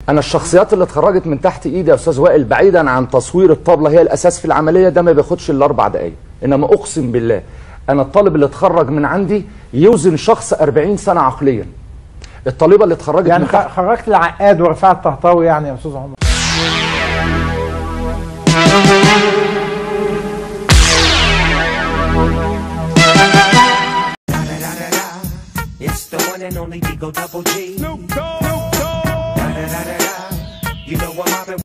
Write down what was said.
انا الشخصيات اللي اتخرجت من تحت ايدي يا استاذ وائل بعيدا عن تصوير الطبله هي الاساس في العمليه ده ما بياخدش الا اربع دقائق انما اقسم بالله انا الطالب اللي اتخرج من عندي يوزن شخص 40 سنه عقليا الطالبه اللي اتخرجت يعني من تحت خ- خرجت العقاد ورفعت الطهطاوي يعني يا استاذ عمر It's the one and only Digo Double G. Snoop Dogg. Da da da da da. You know I'm mobbing